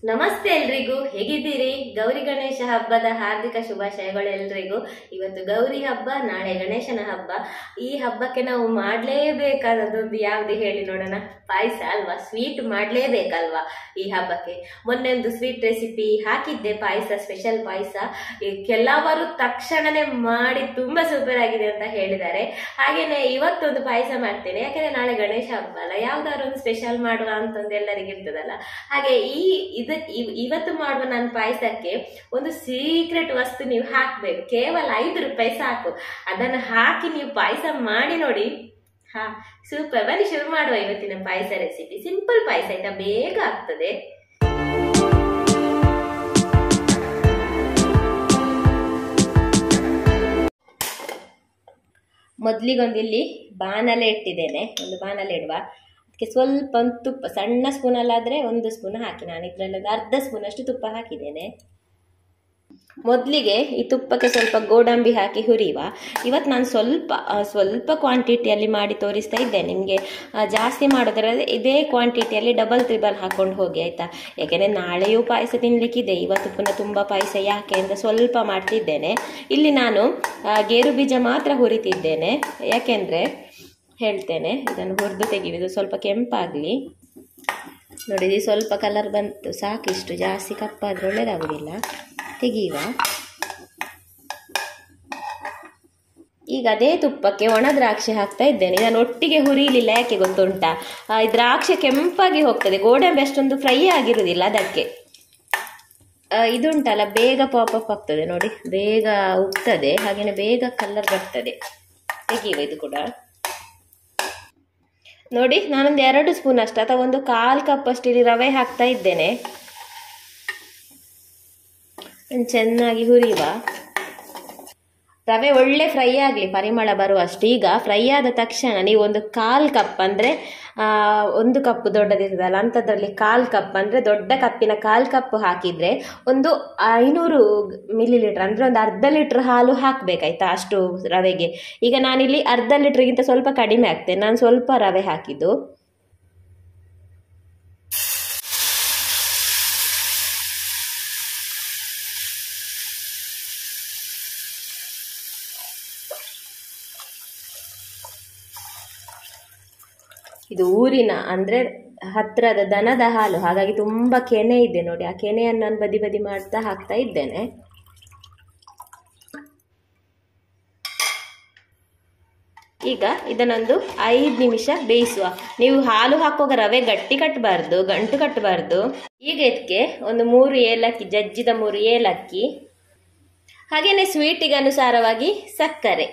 ನಮಸ್ತೆ ಎಲ್ರಿಗೂ ಹೇಗಿದ್ದೀರಿ ಗೌರಿ ಗಣೇಶ ಹಬ್ಬದ ಹಾರ್ದಿಕ ಶುಭಾಶಯಗಳು ಎಲ್ರಿಗೂ ಇವತ್ತು ಗೌರಿ ಹಬ್ಬ ನಾಳೆ ಗಣೇಶನ ಹಬ್ಬ ಈ ಹಬ್ಬಕ್ಕೆ ನಾವು ಮಾಡಲೇಬೇಕಾದದ್ದು ಯಾವ್ದು ಹೇಳಿ ನೋಡೋಣ ಪಾಯಸ ಅಲ್ವಾ ಸ್ವೀಟ್ ಮಾಡಲೇಬೇಕಲ್ವಾ ಈ ಹಬ್ಬಕ್ಕೆ ಮೊನ್ನೆ ಒಂದು ಸ್ವೀಟ್ ರೆಸಿಪಿ ಹಾಕಿದ್ದೆ ಪಾಯಸ ಸ್ಪೆಷಲ್ ಪಾಯಸ ಕೆಲವರು ತಕ್ಷಣನೇ ಮಾಡಿ ತುಂಬಾ ಸೂಪರ್ ಆಗಿದೆ ಅಂತ ಹೇಳಿದ್ದಾರೆ ಹಾಗೇನೆ ಇವತ್ತೊಂದು ಪಾಯಸ ಮಾಡ್ತೇನೆ ಯಾಕಂದ್ರೆ ನಾಳೆ ಗಣೇಶ ಹಬ್ಬ ಅಲ್ಲ ಯಾವ್ದಾದ್ರು ಒಂದು ಸ್ಪೆಷಲ್ ಮಾಡುವ ಅಂತಂದು ಎಲ್ಲರಿಗೆ ಇರ್ತದಲ್ಲ ಹಾಗೆ ಈ ಇದ ಇವ್- ಇವತ್ತು ಮಾಡುವ ನನ್ನ ಪಾಯಸಕ್ಕೆ ಒಂದು ಸೀಕ್ರೆಟ್ ವಸ್ತು ನೀವು ಹಾಕ್ಬೇಕು ಕೇವಲ ಐದು ರೂಪಾಯಿ ಸಾಕು ಅದನ್ನು ಹಾಕಿ ನೀವು ಪಾಯಸ ಮಾಡಿ ನೋಡಿ ಹಾ ಸೂಪರ್ ಬನ್ನಿ ಶುರು ಮಾಡುವ ಇವತ್ತಿನ ಪಾಯಸ ರೆಸಿಪಿ ಸಿಂಪಲ್ ಪಾಯಸ ಆಯ್ತಾ ಬೇಗ ಆಗ್ತದೆ ಮೊದಲಿಗೊಂದು ಇಲ್ಲಿ ಬಾಣಲೆ ಇಟ್ಟಿದ್ದೇನೆ ಒಂದು ಬಾಣಲೆ ಇಡುವ ಅದಕ್ಕೆ ಸ್ವಲ್ಪ ಒಂದು ತುಪ್ಪ ಸಣ್ಣ ಸ್ಪೂನಲ್ಲಾದರೆ ಒಂದು ಸ್ಪೂನ್ ಹಾಕಿ ನಾನು ಇದರಲ್ಲಿ ಒಂದು ಅರ್ಧ ಸ್ಪೂನಷ್ಟು ತುಪ್ಪ ಹಾಕಿದ್ದೇನೆ ಮೊದಲಿಗೆ ಈ ತುಪ್ಪಕ್ಕೆ ಸ್ವಲ್ಪ ಗೋಡಂಬಿ ಹಾಕಿ ಹುರಿಯುವ ಇವತ್ತು ನಾನು ಸ್ವಲ್ಪ ಆ, ಸ್ವಲ್ಪ ಕ್ವಾಂಟಿಟಿಯಲ್ಲಿ ಮಾಡಿ ತೋರಿಸ್ತಾ ಇದ್ದೇನೆ ನಿಮಗೆ ಜಾಸ್ತಿ ಮಾಡೋದ್ರಲ್ಲಿ ಇದೇ ಕ್ವಾಂಟಿಟಿಯಲ್ಲಿ ಡಬಲ್ ತ್ರಿಬಲ್ ಹಾಕೊಂಡು ಹೋಗಿ ಆಯಿತಾ ಯಾಕೆಂದರೆ ನಾಳೆಯೂ ಪಾಯಸ ತಿನ್ನಲಿಕ್ಕಿದೆ ಇವತ್ತು ಪುನಃ ತುಂಬ ಪಾಯಸ ಯಾಕೆ ಅಂತ ಸ್ವಲ್ಪ ಮಾಡ್ತಿದ್ದೇನೆ ಇಲ್ಲಿ ನಾನು ಆ, ಗೇರು ಬೀಜ ಮಾತ್ರ ಹುರಿತಿದ್ದೇನೆ ಯಾಕೆಂದರೆ ಹೇಳ್ತೇನೆ ಇದನ್ನು ಹುರಿದು ತೆಗೆಯುವುದು ಸ್ವಲ್ಪ ಕೆಂಪಾಗಲಿ ನೋಡಿ ಇದು ಸ್ವಲ್ಪ ಕಲರ್ ಬಂತು ಸಾಕಿಷ್ಟು ಜಾಸ್ತಿ ಕಪ್ಪಾದರೆ ಒಳ್ಳೇದಾಗುವುದಿಲ್ಲ ತೆಗೆಯುವ ಈಗ ಅದೇ ತುಪ್ಪಕ್ಕೆ ಒಣ ದ್ರಾಕ್ಷಿ ಹಾಕ್ತಾ ಇದ್ದೇನೆ ನಾನು ಒಟ್ಟಿಗೆ ಹುರಿಲಿಲ್ಲ ಯಾಕೆ ಗೊತ್ತುಂಟಾ ಆ, ಈ ದ್ರಾಕ್ಷಿ ಕೆಂಪಾಗಿ ಹೋಗ್ತದೆ ಗೋಡಂಬಿ ಅಷ್ಟೊಂದು ಫ್ರೈ ಆಗಿರುವುದಿಲ್ಲ ಅದಕ್ಕೆ ಆ, ಇದುಂಟಲ್ಲ ಬೇಗ ಪಾಪಪ್ ಆಗ್ತದೆ ನೋಡಿ ಬೇಗ ಉಗ್ತದೆ ಹಾಗೆಯೇ ಬೇಗ ಕಲರ್ ಬರ್ತದೆ ತೆಗೆಯುವ ಇದು ಕೂಡ ನೋಡಿ ನಾನೊಂದು ಎರಡು ಸ್ಪೂನ್ ಅಷ್ಟು ಅಥವಾ ಒಂದು ಕಾಲು ಕಪ್ ಅಷ್ಟು ಇಲ್ಲಿ ರವೆ ಹಾಕ್ತಾ ಇದ್ದೇನೆ ಒಂದು ಚೆನ್ನಾಗಿ ಹುರಿಯುವ ರವೆ ಒಳ್ಳೆ ಫ್ರೈ ಆಗಲಿ ಪರಿಮಳ ಬರುವಷ್ಟು ಈಗ ಫ್ರೈ ಆದ ತಕ್ಷಣ ನೀವು ಒಂದು ಕಾಲು ಕಪ್ ಅಂದರೆ ಒಂದು ಕಪ್ ದೊಡ್ಡದಿರ್ತದಲ್ಲ ಅಂಥದ್ರಲ್ಲಿ ಕಾಲು ಕಪ್ ಅಂದರೆ ದೊಡ್ಡ ಕಪ್ಪಿನ ಕಾಲು ಕಪ್ ಹಾಕಿದರೆ ಒಂದು ಐನೂರು ಮಿಲಿ ಲೀಟ್ರ್ ಅಂದರೆ ಒಂದು ಅರ್ಧ ಲೀಟ್ರ್ ಹಾಲು ಹಾಕಬೇಕಾಯ್ತಾ ಅಷ್ಟು ರವೆಗೆ ಈಗ ನಾನಿಲ್ಲಿ ಅರ್ಧ ಲೀಟ್ರಿಗಿಂತ ಸ್ವಲ್ಪ ಕಡಿಮೆ ಆಗ್ತೇನೆ ನಾನು ಸ್ವಲ್ಪ ರವೆ ಹಾಕಿದ್ದು ಇದು ಊರಿನ ಅಂದರೆ ಹತ್ತಿರದ ದನದ ಹಾಲು ಹಾಗಾಗಿ ತುಂಬ ಕೆನೆ ಇದೆ ನೋಡಿ ಆ ಕೆನೆಯನ್ನು ನಾನು ಬದಿ ಬದಿ ಮಾಡ್ತಾ ಹಾಕ್ತಾ ಇದ್ದೇನೆ ಈಗ ಇದನ್ನೊಂದು ಐದು ನಿಮಿಷ ಬೇಯಿಸುವ ನೀವು ಹಾಲು ಹಾಕುವಾಗ ರವೆ ಗಟ್ಟಿ ಕಟ್ಟಬಾರ್ದು ಗಂಟು ಕಟ್ಟಬಾರ್ದು ಈಗ ಇದಕ್ಕೆ ಒಂದು ಮೂರು ಏಲಕ್ಕಿ ಜಜ್ಜಿದ ಮೂರು ಏಲಕ್ಕಿ ಹಾಗೆಯೇ ಸ್ವೀಟಿಗೆ ಅನುಸಾರವಾಗಿ ಸಕ್ಕರೆ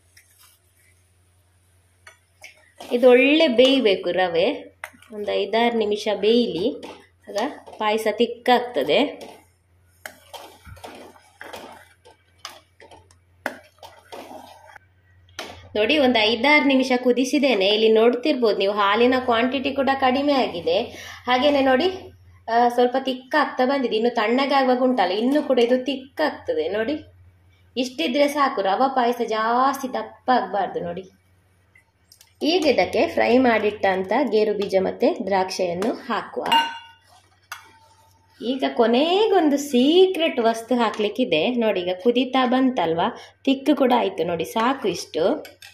ಇದು ಒಳ್ಳೆ ಬೇಯಬೇಕು ರವೆ ಒಂದು ಐದಾರು ನಿಮಿಷ ಬೇಯಲಿ ಆಗ ಪಾಯಸ ತಿಕ್ಕಾಗ್ತದೆ ನೋಡಿ ಒಂದು ಐದಾರು ನಿಮಿಷ ಕುದಿಸಿದ್ದೇನೆ ಇಲ್ಲಿ ನೋಡ್ತಿರ್ಬೋದು ನೀವು ಹಾಲಿನ ಕ್ವಾಂಟಿಟಿ ಕೂಡ ಕಡಿಮೆ ಆಗಿದೆ ಹಾಗೇನೆ ನೋಡಿ ಆ, ಸ್ವಲ್ಪ ತಿಕ್ಕಾಗ್ತಾ ಬಂದಿದೆ ಇನ್ನು ತಣ್ಣಗಾಗುವಾಗ ಉಂಟಲ್ಲ ಇನ್ನು ಕೂಡ ಇದು ತಿಕ್ಕಾಗ್ತದೆ ನೋಡಿ ಇಷ್ಟಿದ್ರೆ ಸಾಕು ರವ ಪಾಯಸ ಜಾಸ್ತಿ ದಪ್ಪ ಆಗಬಾರ್ದು ನೋಡಿ ಈಗ ಇದಕ್ಕೆ ಫ್ರೈ ಮಾಡಿಟ್ಟಂತ ಗೇರು ಬೀಜ ಮತ್ತೆ ದ್ರಾಕ್ಷಿಯನ್ನು ಹಾಕುವ ಈಗ ಕೊನೆಗೊಂದು ಸೀಕ್ರೆಟ್ ವಸ್ತು ಹಾಕ್ಲಿಕ್ಕಿದೆ ನೋಡಿ ಈಗ ಕುದೀತಾ ಬಂತಲ್ವಾ ತಿಕ್ಕು ಕೂಡ ಆಯ್ತು ನೋಡಿ ಸಾಕು ಇಷ್ಟು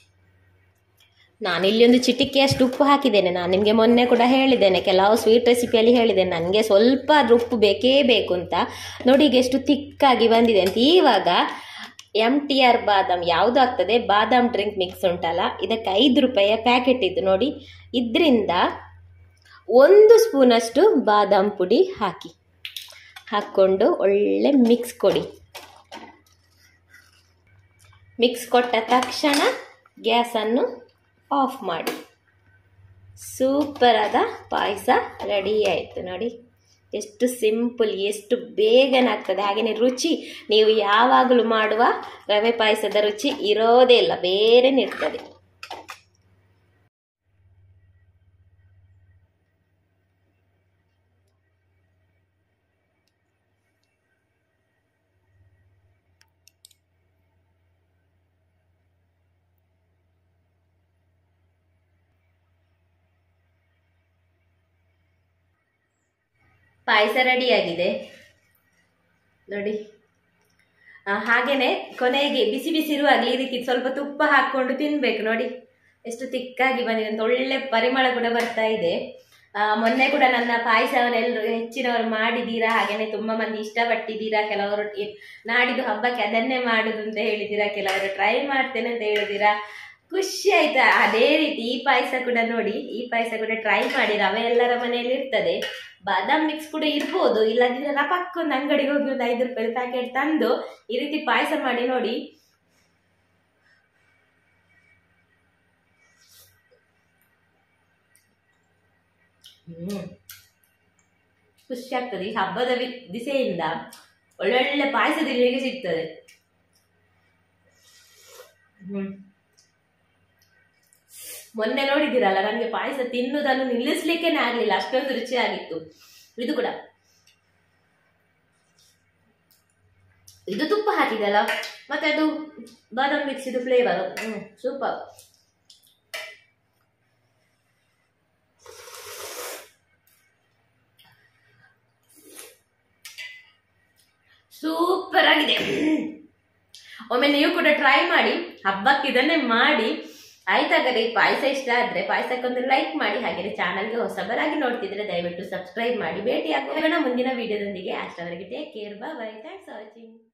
ನಾನು ಇಲ್ಲಿ ಒಂದು ಚಿಟಿಕೆಯಷ್ಟು ಉಪ್ಪು ಹಾಕಿದ್ದೇನೆ ನಾನು ನಿಮಗೆ ಮೊನ್ನೆ ಕೂಡ ಹೇಳಿದ್ದೇನೆ ಕೆಲವು ಸ್ವೀಟ್ ರೆಸಿಪಿಯಲ್ಲಿ ಹೇಳಿದ್ದೇನೆ ನನಗೆ ಸ್ವಲ್ಪ ಅದ್ರ ಉಪ್ಪು ಬೇಕೇ ಬೇಕು ಅಂತ ನೋಡಿ ಈಗ ಎಷ್ಟು ತಿಕ್ಕಾಗಿ ಬಂದಿದೆ ಅಂತ ಇವಾಗ ಎಮ್ ಟಿ ಆರ್ ಬಾದಾಮ್ ಯಾವುದು ಆಗ್ತದೆ ಬಾದಾಮ್ ಡ್ರಿಂಕ್ ಮಿಕ್ಸ್ ಉಂಟಲ್ಲ ಇದಕ್ಕೆ ಐದು ರೂಪಾಯಿಯ ಪ್ಯಾಕೆಟ್ ಇದ್ದು ನೋಡಿ ಇದರಿಂದ ಒಂದು ಸ್ಪೂನಷ್ಟು ಬಾದಾಮ್ ಪುಡಿ ಹಾಕಿ ಹಾಕ್ಕೊಂಡು ಒಳ್ಳೆ ಮಿಕ್ಸ್ ಕೊಡಿ ಮಿಕ್ಸ್ ಕೊಟ್ಟ ತಕ್ಷಣ ಗ್ಯಾಸನ್ನು ಆಫ್ ಮಾಡಿ ಸೂಪರ್ ಆದ ಪಾಯಸ ರೆಡಿ ಆಯಿತು ನೋಡಿ ಎಷ್ಟು ಸಿಂಪಲ್ ಎಷ್ಟು ಬೇಗನೆ ಆಗ್ತದೆ ಹಾಗೆಯೇ ರುಚಿ ನೀವು ಯಾವಾಗಲೂ ಮಾಡುವ ರವೆ ಪಾಯಸದ ರುಚಿ ಇರೋದೇ ಇಲ್ಲ ಬೇರೆನೇ ಇರ್ತದೆ ಪಾಯಸ ರೆಡಿಯಾಗಿದೆ ನೋಡಿ ಆ, ಹಾಗೇನೆ ಕೊನೆಗೆ ಬಿಸಿ ಬಿಸಿ ಇರುವಾಗಲೇ ಈ ರೀತಿ ಸ್ವಲ್ಪ ತುಪ್ಪ ಹಾಕೊಂಡು ತಿನ್ಬೇಕು ನೋಡಿ ಎಷ್ಟು ತಿಕ್ಕಾಗಿ ಬಂದಿದೆ ಅಂತ ಒಳ್ಳೆ ಪರಿಮಳ ಕೂಡ ಬರ್ತಾ ಇದೆ ಆ, ಮೊನ್ನೆ ಕೂಡ ನನ್ನ ಪಾಯಸವನ್ನೆಲ್ಲರೂ ಹೆಚ್ಚಿನವರು ಮಾಡಿದ್ದೀರಾ ಹಾಗೇನೆ ತುಂಬಾ ಮಂದಿ ಇಷ್ಟಪಟ್ಟಿದ್ದೀರಾ ಕೆಲವರು ಇ- ನಾಡಿದ್ದು ಹಬ್ಬಕ್ಕೆ ಅದನ್ನೇ ಮಾಡುದು ಅಂತ ಹೇಳಿದ್ದೀರಾ ಕೆಲವರು ಟ್ರೈ ಮಾಡ್ತೇನೆ ಅಂತ ಹೇಳಿದ್ದೀರಾ ಖುಷಿ ಆಯ್ತಾ ಅದೇ ರೀತಿ ಈ ಪಾಯಸ ಕೂಡ ನೋಡಿ ಈ ಪಾಯಸ ಕೂಡ ಟ್ರೈ ಮಾಡಿ ರವೆ ಎಲ್ಲರ ಮನೆಯಲ್ಲಿ ಇರ್ತದೆ ಬಾದಾಮ್ ಮಿಕ್ಸ್ ಕೂಡ ಇರ್ಬೋದು ಇಲ್ಲದಿದ್ರೆ ರಪಕ್ಕ ಒಂದು ಅಂಗಡಿಗೆ ಹೋಗಿ ಒಂದು ಐದು ರೂಪಾಯಿ ಪ್ಯಾಕೆಟ್ ತಂದು ಈ ರೀತಿ ಪಾಯಸ ಮಾಡಿ ನೋಡಿ ಹ್ಮ್ ಖುಷಿ ಆಗ್ತದೆ ಈ ಹಬ್ಬದ ವಿ- ದಿಸೆಯಿಂದ ಒಳ್ಳೊಳ್ಳೆ ಪಾಯಸ ತಿನ್ಲಿಕ್ಕೆ ಸಿಗ್ತದೆ ಹ್ಮ್ ಮೊನ್ನೆ ನೋಡಿದಿರಲ್ಲ ನನಗೆ ಪಾಯಸ ತಿನ್ನುವುದನ್ನು ನಿಲ್ಲಿಸ್ಲಿಕ್ಕೇನೆ ಆಗ್ಲಿಲ್ಲ ಅಷ್ಟೊಂದು ರುಚಿಯಾಗಿತ್ತು ಇದು ಕೂಡ ಇದು ತುಪ್ಪ ಹಾಕಿದಲ್ಲ ಮತ್ತೆ ಅದು ಬಾದಾಮ್ ಮಿಕ್ಸ್ ಇದು ಫ್ಲೇವರ್ ಹ್ಮ್ ಸೂಪರ್ ಸೂಪರ್ ಆಗಿದೆ ಒಮ್ಮೆ ನೀವು ಕೂಡ ಟ್ರೈ ಮಾಡಿ ಹಬ್ಬಕ್ಕೆ ಇದನ್ನೇ ಮಾಡಿ ಆಯ್ತಾಗಲಿ ಪಾಯಸ ಇಷ್ಟ ಆದ್ರೆ ಪಾಯಸಕ್ಕೊಂದು ಲೈಕ್ ಮಾಡಿ ಹಾಗೆ ಚಾನಲ್ಗೆ ಹೊಸಬರಾಗಿ ನೋಡ್ತಿದ್ರೆ ದಯವಿಟ್ಟು ಸಬ್ಸ್ಕ್ರೈಬ್ ಮಾಡಿ ಭೇಟಿ ಆಗೋಣ ಮುಂದಿನ ವಿಡಿಯೋದೊಂದಿಗೆ ಅಷ್ಟವರೆಗೆ take care bye thanks for watching